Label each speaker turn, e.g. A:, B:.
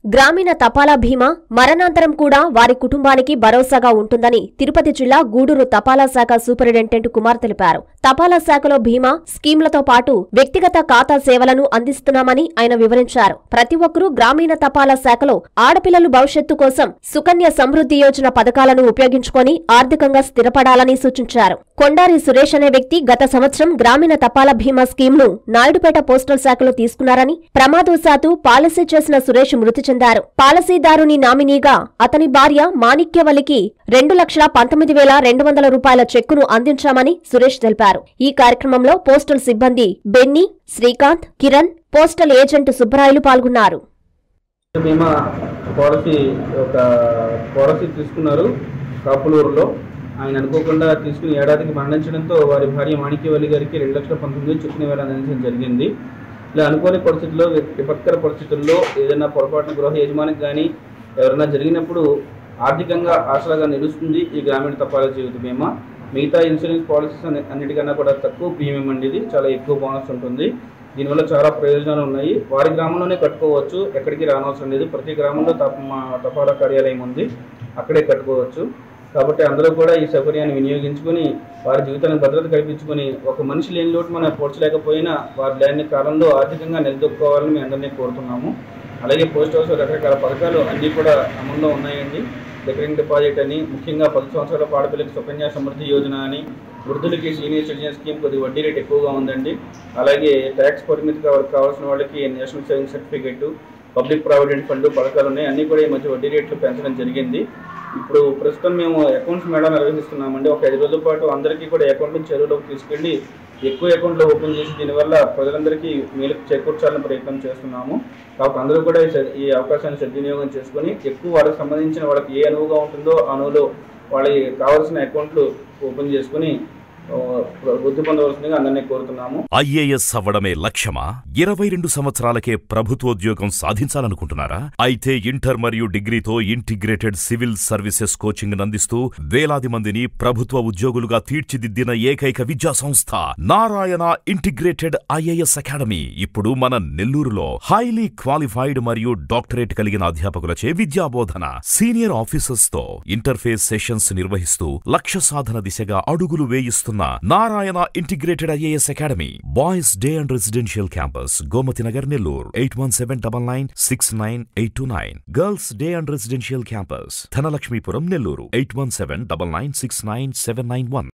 A: గ్రామీణ తపాలా బీమా మరణాంతరం కూడా వారి కుటుంబానికి భరోసాగా ఉంటుందని తిరుపతి జిల్లా గూడూరు తపాలా శాఖ సూపరింటెండెంట్ కుమార్ తెలిపారు తపాలా శాఖలో బీమా స్కీంలతో పాటు వ్యక్తిగత ఖాతా సేవలను అందిస్తున్నామని ఆయన వివరించారు ప్రతి ఒక్కరూ గ్రామీణ తపాలా శాఖలో ఆడపిల్లలు భవిష్యత్తు కోసం సుకన్య సమృద్ధి యోజన పథకాలను ఉపయోగించుకొని ఆర్థికంగా స్థిరపడాలని సూచించారు కొండారి సురేష్ అనే వ్యక్తి గత సంవత్సరం గ్రామీణ తపాలా బీమా స్కీమ్ను నాయుడుపేట పోస్టల్ శాఖలో తీసుకున్నారని ప్రమాదవశాత్తు పాలసీ చేసిన సురేష్ మృతి చెందారు పాలసీదారుని నామినీగా అతని భార్య మాణిక్యవల్లికి రెండు లక్షల పంతొమ్మిది వేల రెండు వందల రూపాయల చెక్కును అందించామని సురేష్ తెలిపారు ఈ కార్యక్రమంలో పోస్టల్ సిబ్బంది బెన్నీ శ్రీకాంత్ కిరణ్ పోస్టల్ ఏజెంట్ సుబ్బరాయలు పాల్గొన్నారు
B: బీమా పాలసీ ఒక పాలసీ తీసుకున్నారు కాపులూరులో ఆయన అనుకోకుండా తీసుకుని ఏడాదికి మరణించడంతో వారి భార్య మాణిక్యవల్లి గారికి రెండు లక్షల పంతొమ్మిది వేలు చొప్పున వేల అందించడం జరిగింది ఇలా అనుకోని పరిస్థితుల్లో విపత్కర పరిస్థితుల్లో ఏదైనా పొరపాటున గృహ యజమానికి కానీ ఎవరైనా జరిగినప్పుడు ఆర్థికంగా ఆసరాగా నిలుస్తుంది ఈ గ్రామీణ తపాలా జీవిత బీమా మిగతా ఇన్సూరెన్స్ పాలసీస్ అన్ని- అన్నిటికన్నా కూడా తక్కువ ప్రీమియం అండి ఇది చాలా ఎక్కువ బోనస్ ఉంటుంది దీనివల్ల చాలా ప్రయోజనాలు ఉన్నాయి వారి గ్రామంలోనే కట్టుకోవచ్చు ఎక్కడికి రానవసరం లేదు ప్రతి గ్రామంలో తప మా తపాలా కార్యాలయం ఉంది అక్కడే కట్టుకోవచ్చు కాబట్టి అందరూ కూడా ఈ సౌకర్యాన్ని వినియోగించుకొని వారి జీవితానికి భద్రత కల్పించుకొని ఒక మనిషి లేని లోటు మనం పోడ్చలేకపోయినా వారి లేని కాలంలో ఆర్థికంగా నిలదొక్కుకోవాలని మీ అందరినీ కోరుతున్నాము అలాగే పోస్ట్ ఆఫీస్ రకరకాల పథకాలు అన్నీ కూడా అమల్లో ఉన్నాయండి రికరింగ్ డిపాజిట్ అని ముఖ్యంగా పది సంవత్సరాల పాడపిల్లకి సుకన్య సమృద్ధి యోజన అని వృద్ధులకి సీనియర్ సిటిజన్ స్కీమ్ కొద్దిగా వడ్డీ రేట్ ఎక్కువగా ఉందండి అలాగే ట్యాక్స్ పరిమితి కావ- కావాల్సిన వాళ్ళకి national saving certificate public provident fund పథకాలు ఉన్నాయి అన్నీ కూడా ఈ మధ్య వడ్డీ రేట్లు పెంచడం జరిగింది ఇప్పుడు ప్రస్తుతం మేము అకౌంట్స్ మేళా నిర్వహిస్తున్నామండి ఒక ఐదు రోజుల పాటు అందరికీ కూడా అకౌంట్ చెరువులోకి తీసుకెళ్ళి ఎక్కువ అకౌంట్లు ఓపెన్ చేసి దీనివల్ల ప్రజలందరికీ మేలు చేకూర్చాలని ప్రయత్నం చేస్తున్నాము కాబట్టి అందరూ కూడా ఈ స- ఈ అవకాశాన్ని సద్వినియోగం చేసుకొని ఎక్కువ వాళ్ళకి సంబంధించిన వాళ్ళకి ఏ అనువుగా ఉంటుందో ఆ అనువులో వాళ్ళకి కావాల్సిన అకౌంట్లు ఓపెన్ చేసుకుని ఆ, వృద్ధి పొందవలసిందిగా అందరినీ కోరుతున్నాము
C: ఐఏఎస్ అవ్వడమే లక్ష్యమా ఇరవై రెండు సంవత్సరాలకే ప్రభుత్వోద్యోగం సాధించాలనుకుంటున్నారా అయితే ఇంటర్ మరియు డిగ్రీతో ఇంటిగ్రేటెడ్ సివిల్ సర్వీసెస్ కోచింగ్ అందిస్తూ వేలాది మందిని ప్రభుత్వ ఉద్యోగులుగా తీర్చిదిద్దిన ఏకైక విద్యా సంస్థ నారాయణ ఇంటిగ్రేటెడ్ ఐఏఎస్ అకాడమీ ఇప్పుడు మన నెల్లూరులో హైలీ క్వాలిఫైడ్ మరియు డాక్టరేట్ కలిగిన అధ్యాపకులచే విద్యాబోధన సీనియర్ ఆఫీసర్స్ తో ఇంటర్ఫేస్ సెషన్స్ నిర్వహిస్తూ లక్ష్య సాధన దిశగా అడుగులు వేయిస్తున్న Narayana integrated IAS academy boys day and residential campus Gomathi Nagar Nellore eight one seven double nine six nine eight two nine girls day and residential campus Dhanalakshmipuram Nellore eight one seven double nine six nine seven nine one